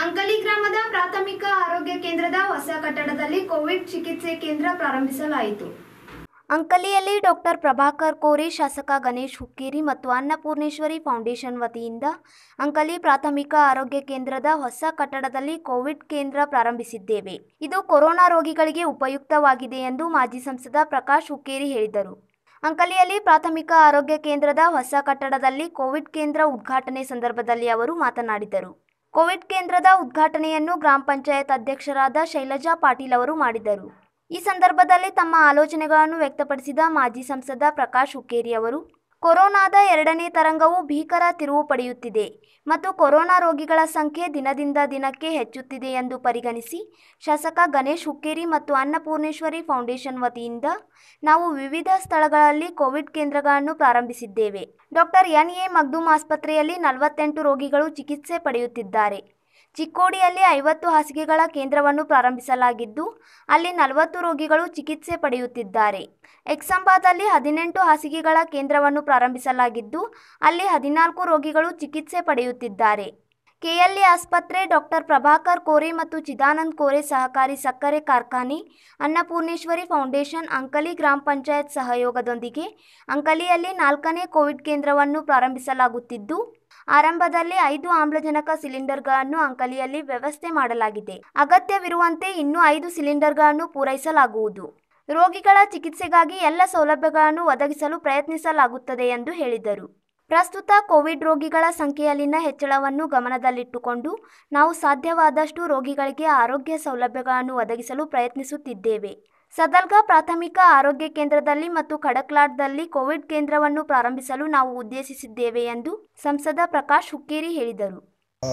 ಅಂಕಲಿ ಗ್ರಾಮದ ಪ್ರಾಥಮಿಕ ಆರೋಗ್ಯ ಕೇಂದ್ರದ ಹೊಸ ಕಟ್ಟಡದಲ್ಲಿ ಕೋವಿಡ್ ಚಿಕಿತ್ಸೆ ಕೇಂದ್ರ ಪ್ರಾರಂಭಿಸಲಾಯಿತು ಅಂಕಲಿಯಲ್ಲಿ ಡಾಕ್ಟರ್ ಪ್ರಭಾಕರ್ ಕೋರೆ ಶಾಸಕ ಗಣೇಶ್ ಹುಕ್ಕೇರಿ ಮತ್ತು ಅನ್ನಪೂರ್ಣೇಶ್ವರಿ ಫೌಂಡೇಶನ್ ವತಿಯಿಂದ ಅಂಕಲಿ ಪ್ರಾಥಮಿಕ ಆರೋಗ್ಯ ಕೇಂದ್ರದ ಹೊಸ ಕಟ್ಟಡದಲ್ಲಿ ಕೋವಿಡ್ ಕೇಂದ್ರ ಪ್ರಾರಂಭಿಸಿದ್ದೇವೆ ಇದು ಕೊರೋನಾ ರೋಗಿಗಳಿಗೆ ಉಪಯುಕ್ತವಾಗಿದೆ ಎಂದು ಮಾಜಿ ಸಂಸದ ಪ್ರಕಾಶ್ ಹುಕ್ಕೇರಿ ಹೇಳಿದರು ಅಂಕಲಿಯಲ್ಲಿ ಪ್ರಾಥಮಿಕ ಆರೋಗ್ಯ ಕೇಂದ್ರದ ಹೊಸ ಕಟ್ಟಡದಲ್ಲಿ ಕೋವಿಡ್ ಕೇಂದ್ರ ಉದ್ಘಾಟನೆ ಸಂದರ್ಭದಲ್ಲಿ ಅವರು ಮಾತನಾಡಿದರು ಕೋವಿಡ್ ಕೇಂದ್ರದ ಉದ್ಘಾಟನೆಯನ್ನು ಗ್ರಾಮ ಪಂಚಾಯತ್ ಅಧ್ಯಕ್ಷರಾದ ಶೈಲಜಾ ಪಾಟೀಲ್ ಅವರು ಮಾಡಿದರು ಈ ಸಂದರ್ಭದಲ್ಲಿ ತಮ್ಮ ಆಲೋಚನೆಗಳನ್ನು ವ್ಯಕ್ತಪಡಿಸಿದ ಮಾಜಿ ಸಂಸದ ಪ್ರಕಾಶ್ ಹುಕ್ಕೇರಿ ಅವರು ಕೊರೋನಾದ ಎರಡನೇ ತರಂಗವು ಭೀಕರ ತಿರುವು ಪಡೆಯುತ್ತಿದೆ ಮತ್ತು ಕೊರೋನಾ ರೋಗಿಗಳ ಸಂಖ್ಯೆ ದಿನದಿಂದ ದಿನಕ್ಕೆ ಹೆಚ್ಚುತ್ತಿದೆ ಎಂದು ಪರಿಗಣಿಸಿ ಶಾಸಕ ಗಣೇಶ್ ಹುಕ್ಕೇರಿ ಮತ್ತು ಅನ್ನಪೂರ್ಣೇಶ್ವರಿ ಫೌಂಡೇಶನ್ ವತಿಯಿಂದ ನಾವು ವಿವಿಧ ಸ್ಥಳಗಳಲ್ಲಿ ಕೋವಿಡ್ ಕೇಂದ್ರಗಳನ್ನು ಪ್ರಾರಂಭಿಸಿದ್ದೇವೆ ಡಾಕ್ಟರ್ ಎನ್ ಎ ಮಗ್ದೂಮ್ ಆಸ್ಪತ್ರೆಯಲ್ಲಿ ನಲವತ್ತೆಂಟು ರೋಗಿಗಳು ಚಿಕಿತ್ಸೆ ಪಡೆಯುತ್ತಿದ್ದಾರೆ ಚಿಕ್ಕೋಡಿಯಲ್ಲಿ ಐವತ್ತು ಹಾಸಿಗೆಗಳ ಕೇಂದ್ರವನ್ನು ಪ್ರಾರಂಭಿಸಲಾಗಿದ್ದು ಅಲ್ಲಿ ನಲವತ್ತು ರೋಗಿಗಳು ಚಿಕಿತ್ಸೆ ಪಡೆಯುತ್ತಿದ್ದಾರೆ ಎಕ್ಸಂಬಾದಲ್ಲಿ ಹದಿನೆಂಟು ಹಾಸಿಗೆಗಳ ಕೇಂದ್ರವನ್ನು ಪ್ರಾರಂಭಿಸಲಾಗಿದ್ದು ಅಲ್ಲಿ ಹದಿನಾಲ್ಕು ರೋಗಿಗಳು ಚಿಕಿತ್ಸೆ ಪಡೆಯುತ್ತಿದ್ದಾರೆ ಕೆಎಲ್ಇ ಆಸ್ಪತ್ರೆ ಡಾಕ್ಟರ್ ಪ್ರಭಾಕರ್ ಕೋರೆ ಮತ್ತು ಚಿದಾನಂದ್ ಕೋರೆ ಸಹಕಾರಿ ಸಕ್ಕರೆ ಕಾರ್ಖಾನೆ ಅನ್ನಪೂರ್ಣೇಶ್ವರಿ ಫೌಂಡೇಶನ್ ಅಂಕಲಿ ಗ್ರಾಮ ಪಂಚಾಯತ್ ಸಹಯೋಗದೊಂದಿಗೆ ಅಂಕಲಿಯಲ್ಲಿ ನಾಲ್ಕನೇ ಕೋವಿಡ್ ಕೇಂದ್ರವನ್ನು ಪ್ರಾರಂಭಿಸಲಾಗುತ್ತಿದ್ದು ಆರಂಭದಲ್ಲಿ ಐದು ಆಮ್ಲಜನಕ ಸಿಲಿಂಡರ್ಗಳನ್ನು ಅಂಕಲಿಯಲ್ಲಿ ವ್ಯವಸ್ಥೆ ಮಾಡಲಾಗಿದೆ ಅಗತ್ಯವಿರುವಂತೆ ಇನ್ನೂ ಐದು ಸಿಲಿಂಡರ್ಗಳನ್ನು ಪೂರೈಸಲಾಗುವುದು ರೋಗಿಗಳ ಚಿಕಿತ್ಸೆಗಾಗಿ ಎಲ್ಲ ಸೌಲಭ್ಯಗಳನ್ನು ಒದಗಿಸಲು ಪ್ರಯತ್ನಿಸಲಾಗುತ್ತದೆ ಎಂದು ಹೇಳಿದರು ಪ್ರಸ್ತುತ ಕೋವಿಡ್ ರೋಗಿಗಳ ಸಂಖ್ಯೆಯಲ್ಲಿನ ಹೆಚ್ಚಳವನ್ನು ಗಮನದಲ್ಲಿಟ್ಟುಕೊಂಡು ನಾವು ಸಾಧ್ಯವಾದಷ್ಟು ರೋಗಿಗಳಿಗೆ ಆರೋಗ್ಯ ಸೌಲಭ್ಯಗಳನ್ನು ಒದಗಿಸಲು ಪ್ರಯತ್ನಿಸುತ್ತಿದ್ದೇವೆ ಸದಲ್ಗ ಪ್ರಾಥಮಿಕ ಆರೋಗ್ಯ ಕೇಂದ್ರದಲ್ಲಿ ಮತ್ತು ಖಡಕ್ಲಾಡ್ದಲ್ಲಿ ಕೋವಿಡ್ ಕೇಂದ್ರವನ್ನು ಪ್ರಾರಂಭಿಸಲು ನಾವು ಉದ್ದೇಶಿಸಿದ್ದೇವೆ ಎಂದು ಸಂಸದ ಪ್ರಕಾಶ್ ಹುಕ್ಕೇರಿ ಹೇಳಿದರು ಆ,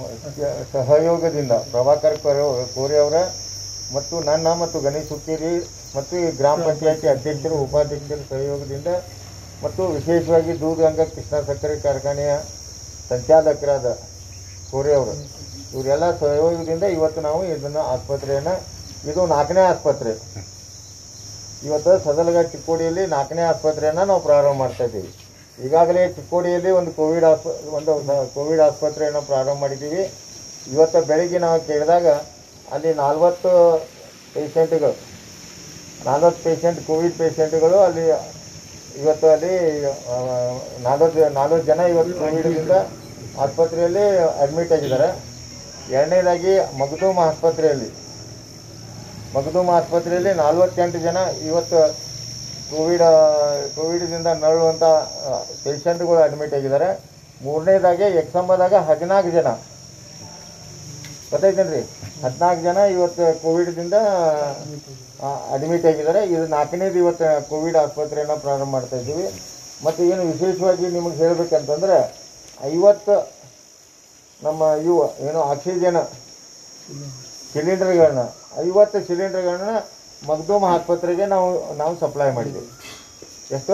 ಸಹಯೋಗದಿಂದ ಪ್ರಭಾಕರ್ ಕೋರೆ ಕೋರೆ ಅವರ ಮತ್ತು ನನ್ನ ಮತ್ತು ಗಣೇಶ್ ಹುಕ್ಕೇರಿ ಮತ್ತು ಈ ಗ್ರಾಮ ಪಂಚಾಯತಿ ಅಧ್ಯಕ್ಷರು ಉಪಾಧ್ಯಕ್ಷರ ಸಹಯೋಗದಿಂದ ಮತ್ತು ವಿಶೇಷವಾಗಿ ದೂರಗಂಗಾ ಕೃಷ್ಣ ಸಕ್ಕರೆ ಕಾರ್ಖಾನೆಯ ಸಂಚಾಲಕರಾದ ಕೋರೆ ಅವರು ಇವರೆಲ್ಲ ಸಹಯೋಗದಿಂದ ಇವತ್ತು ನಾವು ಇದನ್ನು ಆಸ್ಪತ್ರೆಯನ್ನು ಇದು ನಾಲ್ಕನೇ ಆಸ್ಪತ್ರೆ ಇವತ್ತು ಸದಲಗ ಚಿಕ್ಕೋಡಿಯಲ್ಲಿ ನಾಲ್ಕನೇ ಆಸ್ಪತ್ರೆಯನ್ನು ನಾವು ಪ್ರಾರಂಭ ಮಾಡ್ತಾ ಇದ್ದೀವಿ ಈಗಾಗಲೇ ಚಿಕ್ಕೋಡಿಯಲ್ಲಿ ಒಂದು ಕೋವಿಡ್ ಆಸ್ಪ ಒಂದು ಸ- ಕೋವಿಡ್ ಆಸ್ಪತ್ರೆಯನ್ನು ಪ್ರಾರಂಭ ಮಾಡಿದ್ದೀವಿ ಇವತ್ತು ಬೆಳಿಗ್ಗೆ ನಾವು ಕೇಳಿದಾಗ ಅಲ್ಲಿ ನಲ್ವತ್ತು ಪೇಷಂಟ್ಗಳು ನಲ್ವತ್ತು ಪೇಷಂಟ್ ಕೋವಿಡ್ ಪೇಷಂಟ್ಗಳು ಅಲ್ಲಿ ಇವತ್ತು ಅಲ್ಲಿ ಆ, ನಲ್ವತ್ತು ನಲ್ವತ್ತು ಜನ ಇವತ್ತು ಕೋವಿಡ್ದಿಂದ ಆಸ್ಪತ್ರೆಯಲ್ಲಿ ಅಡ್ಮಿಟ್ ಆಗಿದ್ದಾರೆ ಎರಡನೇದಾಗಿ ಮಗದೂಮ್ ಆಸ್ಪತ್ರೆಯಲ್ಲಿ ಮಗದೂಮ್ ಆಸ್ಪತ್ರೆಯಲ್ಲಿ ನಲ್ವತ್ತೆಂಟು ಜನ ಇವತ್ತು ಕೋವಿಡ್ ಕೋವಿಡ್ದಿಂದ ನರಳುವಂಥ ಪೇಷಂಟ್ಗಳು ಅಡ್ಮಿಟ್ ಆಗಿದ್ದಾರೆ ಮೂರನೇದಾಗಿ ಎಕ್ಸಂಬದಾಗ ಹದಿನಾಲ್ಕು ಜನ ಗೊತ್ತಾಯ್ತೇನ್ರಿ ಹದಿನಾಲ್ಕು ಜನ ಇವತ್ತು ಕೋವಿಡ್ದಿಂದ ಅಡ್ಮಿಟ್ ಆಗಿದ್ದಾರೆ ಇದು ನಾಲ್ಕನೇದು ಇವತ್ತು ಕೋವಿಡ್ ಆಸ್ಪತ್ರೆಯನ್ನು ಪ್ರಾರಂಭ ಮಾಡ್ತಾ ಇದ್ದೀವಿ ಮತ್ತು ಏನು ವಿಶೇಷವಾಗಿ ನಿಮಗೆ ಹೇಳಬೇಕಂತಂದ್ರೆ ಐವತ್ತು ನಮ್ಮ ಇವು ಏನು ಆಕ್ಸಿಜನ್ ಸಿಲಿಂಡರ್ಗಳನ್ನ ಐವತ್ತು ಸಿಲಿಂಡರ್ಗಳನ್ನ ಮಗ್ದೂಮ್ ಆಸ್ಪತ್ರೆಗೆ ನಾವು ನಾವು ಸಪ್ಲೈ ಮಾಡಿದ್ದೀವಿ ಎಷ್ಟು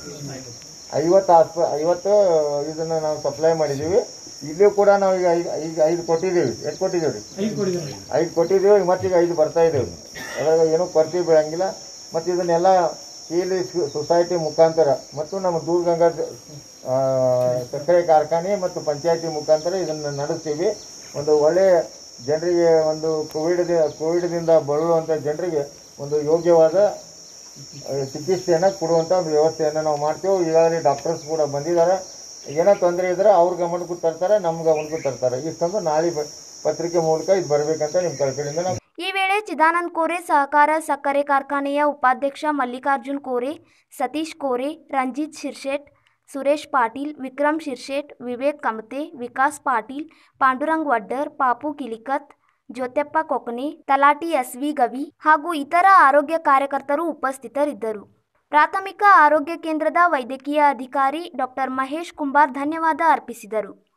ಐವತ್ತು ಆಸ್ಪ ಐವತ್ತು ಇದನ್ನು ನಾವು ಸಪ್ಲೈ ಮಾಡಿದ್ದೀವಿ ಇಲ್ಲೂ ಕೂಡ ನಾವು ಈಗ ಐದು ಈಗ ಐದು ಕೊಟ್ಟಿದ್ದೀವಿ ಎಷ್ಟು ಕೊಟ್ಟಿದ್ದೀವಿ ರೀ ಐದು ಕೊಟ್ಟಿದ್ದೀವಿ ಮತ್ತೀಗ ಐದು ಬರ್ತಾ ಇದ್ದೀವಿ ಅದ್ರಾಗ ಏನೂ ಕೊರತೆ ಬೀಳಂಗಿಲ್ಲ ಮತ್ತು ಇದನ್ನೆಲ್ಲ ಇಲ್ಲಿ ಸೊಸೈಟಿ ಮುಖಾಂತರ ಮತ್ತು ನಮ್ಮ ದೂರಗಂಗಾ ಆ, ಸಕ್ಕರೆ ಕಾರ್ಖಾನೆ ಮತ್ತು ಪಂಚಾಯತಿ ಮುಖಾಂತರ ಇದನ್ನು ನಡೆಸ್ತೀವಿ ಒಂದು ಒಳ್ಳೆಯ ಜನರಿಗೆ ಒಂದು ಕೋವಿಡ್ ಕೋವಿಡ್ದಿಂದ ಬಳಲುವಂಥ ಜನರಿಗೆ ಒಂದು ಯೋಗ್ಯವಾದ ಆ, ಚಿಕಿತ್ಸೆಯನ್ನು ಕೊಡುವಂಥ ಒಂದು ವ್ಯವಸ್ಥೆಯನ್ನು ನಾವು ಮಾಡ್ತೇವೆ ಈಗಾಗಲೇ ಡಾಕ್ಟರ್ಸ್ ಕೂಡ ಬಂದಿದ್ದಾರೆ ಏನೋ ತೊಂದರೆ ಇದ್ದರೆ ಅವ್ರ ಗಮನಕ್ಕೂ ತರ್ತಾರೆ ನಮ್ಮ ಗಮನಕ್ಕೂ ತರ್ತಾರೆ ಇಷ್ಟೊಂದು ನಾಳೆ ಪ- ಪತ್ರಿಕೆ ಮೂಲಕ ಇದು ಬರಬೇಕಂತ ನಿಮ್ಮ ಕಳ್ಕಳಿಂದ ನಾವು ಈ ವೇಳೆ ಚಿದಾನಂದ್ ಕೋರೆ ಸಹಕಾರ ಸಕ್ಕರೆ ಕಾರ್ಖಾನೆಯ ಉಪಾಧ್ಯಕ್ಷ ಮಲ್ಲಿಕಾರ್ಜುನ್ ಕೋರೆ ಸತೀಶ್ ಕೋರೆ ರಂಜಿತ್ ಶಿರ್ಶೆಟ್ ಸುರೇಶ್ ಪಾಟೀಲ್ ವಿಕ್ರಮ್ ಶಿರ್ಶೆಟ್ ವಿವೇಕ್ ಕಮತೆ ವಿಕಾಸ್ ಪಾಟೀಲ್ ಪಾಂಡುರಂಗ್ ವಡ್ಡರ್ ಪಾಪು ಕಿಲಿಕತ್ ಜ್ಯೋತ್ಯಪ್ಪ ಕೊಕನೆ ತಲಾಟಿ ಎಸ್ ವಿ ಗವಿ ಹಾಗೂ ಇತರ ಆರೋಗ್ಯ ಕಾರ್ಯಕರ್ತರು ಉಪಸ್ಥಿತರಿದ್ದರು ಪ್ರಾಥಮಿಕ ಆರೋಗ್ಯ ಕೇಂದ್ರದ ವೈದ್ಯಕೀಯ ಅಧಿಕಾರಿ ಡಾಕ್ಟರ್ ಮಹೇಶ್ ಕುಂಬಾರ್ ಧನ್ಯವಾದ ಅರ್ಪಿಸಿದರು